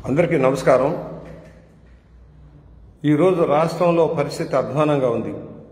అందరికీ నమస్కారం ఈరోజు రాష్ట్రంలో పరిస్థితి అధ్వానంగా ఉంది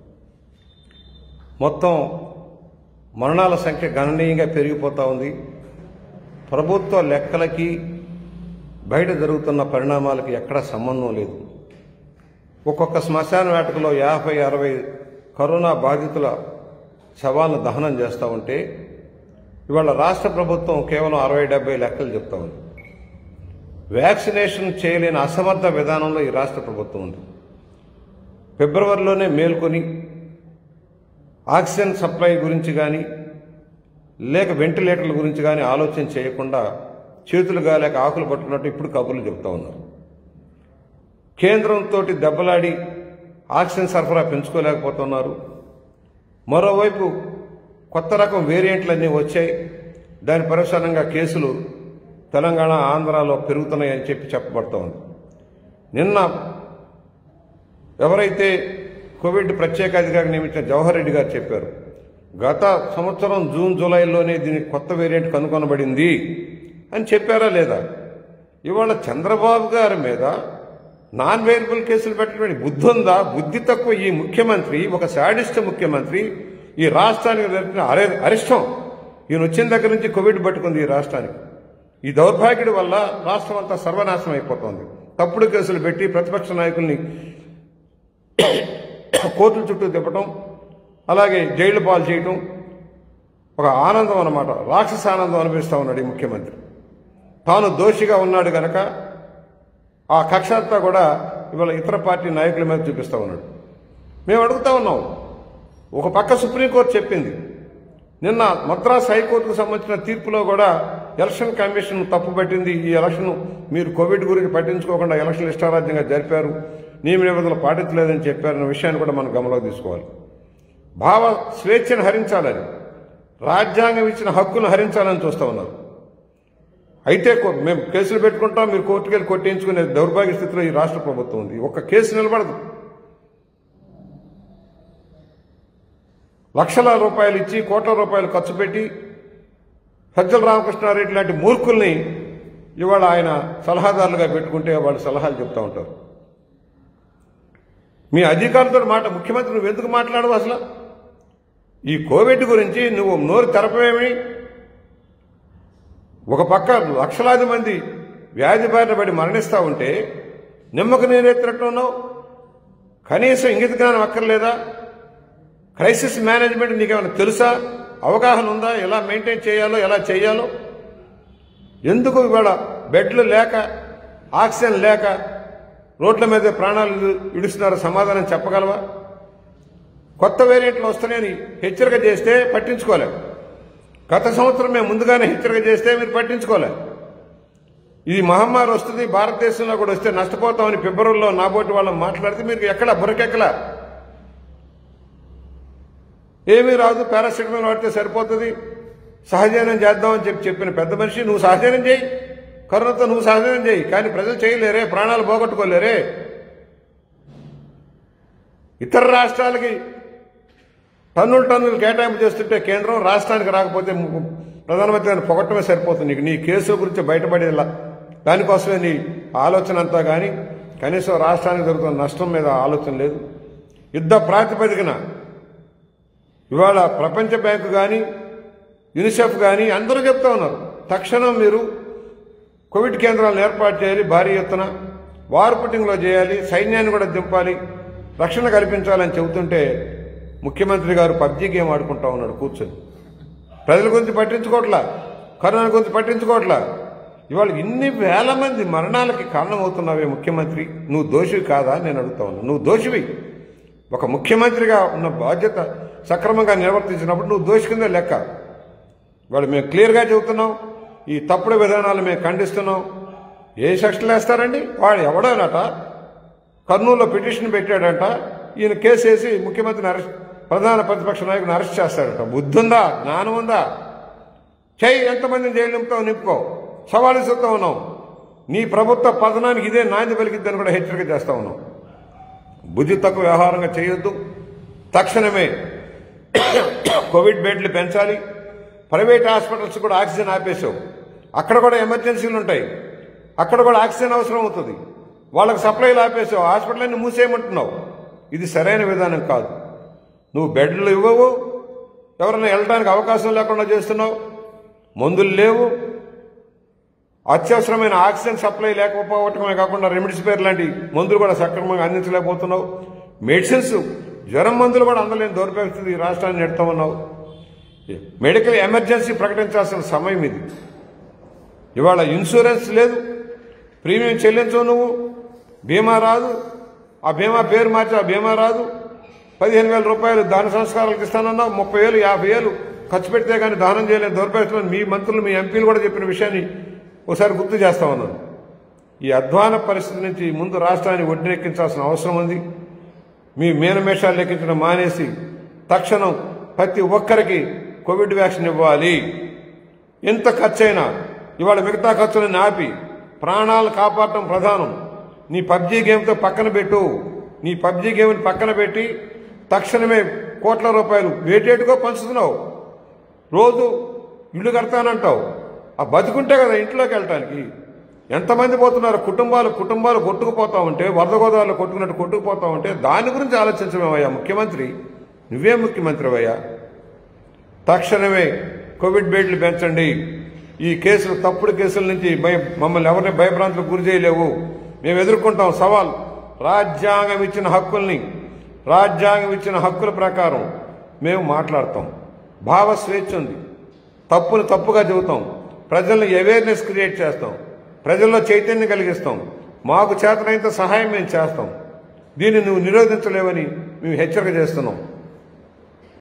మొత్తం మరణాల సంఖ్య గణనీయంగా పెరిగిపోతూ ఉంది ప్రభుత్వ లెక్కలకి బయట జరుగుతున్న పరిణామాలకి ఎక్కడా సంబంధం లేదు ఒక్కొక్క శ్మశాన వేటకులో యాభై అరవై కరోనా బాధితుల శవాలను దహనం చేస్తూ ఉంటే ఇవాళ రాష్ట్ర ప్రభుత్వం కేవలం అరవై డెబ్బై లెక్కలు చెప్తా ఉంది వ్యాక్సినేషన్ చేయలేని అసమర్థ విధానంలో ఈ రాష్ట్ర ప్రభుత్వం ఉంది ఫిబ్రవరిలోనే మేల్కొని ఆక్సిజన్ సప్లై గురించి కానీ లేక వెంటిలేటర్ల గురించి కానీ ఆలోచన చేయకుండా చేతులు గాలేక ఆకులు పట్టుకున్నట్టు ఇప్పుడు కబుర్లు చెప్తా ఉన్నారు కేంద్రంతో దెబ్బలాడి ఆక్సిజన్ సరఫరా పెంచుకోలేకపోతున్నారు మరోవైపు కొత్త రకం వేరియంట్లన్నీ వచ్చాయి దాని పరిసరంగా కేసులు తెలంగాణ ఆంధ్రాలో పెరుగుతున్నాయని చెప్పి చెప్పబడుతూ ఉంది నిన్న ఎవరైతే కోవిడ్ ప్రత్యేక అధికారి నియమించిన జవహర్ రెడ్డి గారు చెప్పారు గత సంవత్సరం జూన్ జూలైలోనే దీనికి కొత్త వేరియంట్ కనుగొనబడింది అని చెప్పారా లేదా ఇవాళ చంద్రబాబు గారి మీద నాన్ వేరియబుల్ కేసులు పెట్టడం బుద్ధి ఉందా బుద్ధి తక్కువ ఈ ముఖ్యమంత్రి ఒక శాడిస్ట్ ముఖ్యమంత్రి ఈ రాష్ట్రానికి జరిపిన అరే అరిష్టం ఈయన వచ్చిన దగ్గర నుంచి కోవిడ్ పట్టుకుంది ఈ రాష్ట్రానికి ఈ దౌర్భాగ్యుడి వల్ల రాష్ట్రం అంతా సర్వనాశనం అయిపోతోంది తప్పుడు కేసులు పెట్టి ప్రతిపక్ష నాయకుల్ని కోర్టుల చుట్టూ తిప్పటం అలాగే జైలు పాలు చేయటం ఒక ఆనందం అన్నమాట రాక్షస ఆనందం అనిపిస్తా ఉన్నాడు ఈ ముఖ్యమంత్రి తాను దోషిగా ఉన్నాడు గనక ఆ కక్ష అంతా కూడా ఇవాళ ఇతర పార్టీ నాయకుల మీద చూపిస్తా ఉన్నాడు మేము అడుగుతా ఉన్నాం ఒక పక్క సుప్రీంకోర్టు చెప్పింది నిన్న మద్రాస్ హైకోర్టుకు సంబంధించిన తీర్పులో కూడా ఎలక్షన్ కమిషన్ తప్పుపట్టింది ఈ ఎలక్షన్ మీరు కోవిడ్ గురించి పట్టించుకోకుండా ఎలక్షన్ ఇష్టారాజ్యంగా జరిపారు నియమ నిబంధనలు పాటించలేదని చెప్పారన్న విషయాన్ని కూడా మనం గమనంలోకి తీసుకోవాలి భావ స్వేచ్ఛను హరించాలని రాజ్యాంగం ఇచ్చిన హక్కును హరించాలని చూస్తూ ఉన్నారు అయితే కో- మేము కేసులు పెట్టుకుంటాం మీరు కోర్టుకు వెళ్ళి కొట్టించుకునే దౌర్భాగ్య స్థితిలో ఈ రాష్ట్ర ప్రభుత్వం ఉంది ఒక్క కేసు నిలబడదు లక్షల రూపాయలు ఇచ్చి కోట్ల రూపాయలు ఖర్చు పెట్టి సజ్జల రామకృష్ణారెడ్డి లాంటి మూర్ఖుల్ని ఇవాళ ఆయన సలహాదారులుగా పెట్టుకుంటే వాళ్ళు సలహాలు చెప్తా ఉంటారు మీ అధికారులతో మాట ముఖ్యమంత్రి నువ్వు ఎందుకు మాట్లాడవు అసలు ఈ కోవిడ్ గురించి నువ్వు నోరు తెరపవేమి ఒక పక్క లక్షలాది మంది వ్యాధి బారిన పడి మరణిస్తా ఉంటే నిమ్మకు నీరెత్తినట్టు ఉన్నావు కనీసం ఇంగిత జ్ఞానం అక్కర్లేదా క్రైసిస్ మేనేజ్మెంట్ నీకేమైనా తెలుసా అవగాహన ఉందా ఎలా మెయింటైన్ చేయాలో ఎలా చేయాలో ఎందుకు ఇవాళ బెడ్లు లేక ఆక్సిజన్ లేక రోడ్ల మీద ప్రాణాలు విడుస్తున్నారు సమాధానం చెప్పగలవా కొత్త వేరియంట్లు వస్తున్నాయని హెచ్చరిక చేస్తే పట్టించుకోలే గత సంవత్సరం మేము ముందుగానే హెచ్చరిక చేస్తే మీరు పట్టించుకోలే ఇది మహమ్మారి వస్తుంది భారతదేశంలో కూడా వస్తే నష్టపోతామని ఫిబ్రవరిలో నాబోటి వాళ్ళని మాట్లాడితే మీరు ఎక్కడ బురకెక్కలా ఏమీ రాదు పారాసిటమాల్ వాడితే సరిపోతుంది సహజీవనం చేద్దామని చెప్పి చెప్పిన పెద్ద మనిషి నువ్వు సహజీవనం చేయి కరోనాతో నువ్వు సహజీవనం చేయి కానీ ప్రజలు చేయలేరే ప్రాణాలు పోగొట్టుకోలేరే ఇతర రాష్ట్రాలకి టన్నులు టన్నులు కేటాయింపు చేస్తుంటే కేంద్రం రాష్ట్రానికి రాకపోతే ము- ప్రధానమంత్రి గారిని పొగట్టమే సరిపోతుంది నీకు నీ కేసుల గురించి బయటపడేలా దానికోసమే నీ ఆలోచన అంతా కానీ కనీసం రాష్ట్రానికి జరుగుతున్న నష్టం మీద ఆలోచన లేదు యుద్ధ ప్రాతిపదికన ఇవాళ ప్రపంచ బ్యాంకు కానీ యునిసెఫ్ కానీ అందరూ చెప్తా ఉన్నారు తక్షణం మీరు కోవిడ్ కేంద్రాలను ఏర్పాటు చేయాలి భారీ ఎత్తున వార్ పుట్టింగ్లో చేయాలి సైన్యాన్ని కూడా దింపాలి రక్షణ కల్పించాలని చెబుతుంటే ముఖ్యమంత్రి గారు పబ్జీ గేమ్ ఆడుకుంటా ఉన్నాడు కూర్చొని ప్రజల గురించి పట్టించుకోవట్లా కరోనా గురించి పట్టించుకోవట్లా ఇవాళ ఇన్ని వేల మంది మరణాలకి కారణమవుతున్నావే ముఖ్యమంత్రి నువ్వు దోషివి కాదా నేను అడుగుతా ఉన్నా నువ్వు దోషివి ఒక ముఖ్యమంత్రిగా ఉన్న బాధ్యత సక్రమంగా నిర్వర్తించినప్పుడు నువ్వు దోషి కింద లెక్క వాళ్ళు మేము క్లియర్గా చెబుతున్నాం ఈ తప్పుడు విధానాలు మేము ఖండిస్తున్నాం ఏ సెక్షన్లు వేస్తారండి వాడు ఎవడోనట కర్నూలులో పిటిషన్ పెట్టాడంట ఈయన కేసు వేసి ముఖ్యమంత్రిని అరెస్ట్ ప్రధాన ప్రతిపక్ష నాయకుని అరెస్ట్ చేస్తాడట బుద్ధి ఉందా జ్ఞానం ఉందా చేయి ఎంతమందిని జైలు నింపుతావు నింపుకో సవాలు ఇస్తూ ఉన్నాం నీ ప్రభుత్వ పతనానికి ఇదే నాంది పలికిద్దని కూడా హెచ్చరిక చేస్తా ఉన్నాం బుద్ధి తక్కువ వ్యవహారంగా చేయొద్దు తక్షణమే కోవిడ్ బెడ్లు పెంచాలి ప్రైవేట్ హాస్పిటల్స్ కూడా ఆక్సిజన్ ఆపేసావు అక్కడ కూడా ఎమర్జెన్సీలు ఉంటాయి అక్కడ కూడా ఆక్సిజన్ అవసరం అవుతుంది వాళ్ళకి సప్లైలు ఆపేసావు హాస్పిటల్ మూసేయమంటున్నావు ఇది సరైన విధానం కాదు నువ్వు బెడ్లు ఇవ్వవు ఎవరైనా వెళ్ళడానికి అవకాశం లేకుండా చేస్తున్నావు మందులు లేవు అత్యవసరమైన ఆక్సిజన్ సప్లై లేకపోవటమే కాకుండా రెమిడిసిపేర్ లాంటి మందులు కూడా సక్రమంగా అందించలేకపోతున్నావు మెడిసిన్స్ జ్వరం మందులు కూడా అందలేని దౌర్పరిస్థితి ఈ రాష్ట్రాన్ని నెడతా ఉన్నావు మెడికల్ ఎమర్జెన్సీ ప్రకటించాల్సిన సమయం ఇది ఇవాళ ఇన్సూరెన్స్ లేదు ప్రీమియం చెల్లించవు నువ్వు బీమా రాదు ఆ బీమా పేరు మార్చి ఆ బీమా రాదు పదిహేను వేల రూపాయలు దాన సంస్కారాలకు ఇస్తానన్నావు ముప్పై వేలు యాభై వేలు ఖర్చు పెడితే కానీ దానం చేయలేని దౌర్పరిస్థితులు మీ మంత్రులు మీ ఎంపీలు కూడా చెప్పిన విషయాన్ని ఒకసారి గుర్తు చేస్తా ఉన్నాను ఈ అధ్వాన పరిస్థితి నుంచి ముందు రాష్ట్రాన్ని ఒడ్డెక్కించాల్సిన అవసరం ఉంది మీ మీనమేషాలు లెక్కించడం మానేసి తక్షణం ప్రతి ఒక్కరికి కోవిడ్ వ్యాక్సిన్ ఇవ్వాలి ఎంత ఖర్చైనా ఇవాళ మిగతా ఖర్చులను ఆపి ప్రాణాలు కాపాడటం ప్రధానం నీ పబ్జీ గేమ్తో పక్కన పెట్టు నీ పబ్జీ గేమ్ని పక్కన పెట్టి తక్షణమే కోట్ల రూపాయలు వేటేటుగా పంచుతున్నావు రోజు ఇల్లు కడతానంటావు ఆ బతుకుంటే కదా ఇంట్లోకి వెళ్ళటానికి ఎంతమంది పోతున్నారు కుటుంబాలు కుటుంబాలు కొట్టుకుపోతా ఉంటే వరద గోదావరిలో కొట్టుకున్నట్టు కొట్టుకుపోతా ఉంటే దాని గురించి ఆలోచించమేమయ్యా ముఖ్యమంత్రి నువ్వే ముఖ్యమంత్రి అయ్యా తక్షణమే కోవిడ్ బెడ్లు పెంచండి ఈ కేసులు తప్పుడు కేసుల నుంచి భయ మమ్మల్ని ఎవరిని భయభ్రాంతులకు గురి చేయలేవు మేము ఎదుర్కొంటాం సవాల్ రాజ్యాంగం ఇచ్చిన హక్కుల్ని రాజ్యాంగం ఇచ్చిన హక్కుల ప్రకారం మేము మాట్లాడతాం భావ స్వేచ్ఛ ఉంది తప్పును తప్పుగా చెబుతాం ప్రజల్ని అవేర్నెస్ క్రియేట్ చేస్తాం ప్రజల్లో చైతన్యం కలిగిస్తాం మాకు చేతనైనంత సహాయం మేము చేస్తాం దీన్ని నువ్వు నిరోధించలేవని మేము హెచ్చరిక చేస్తున్నాం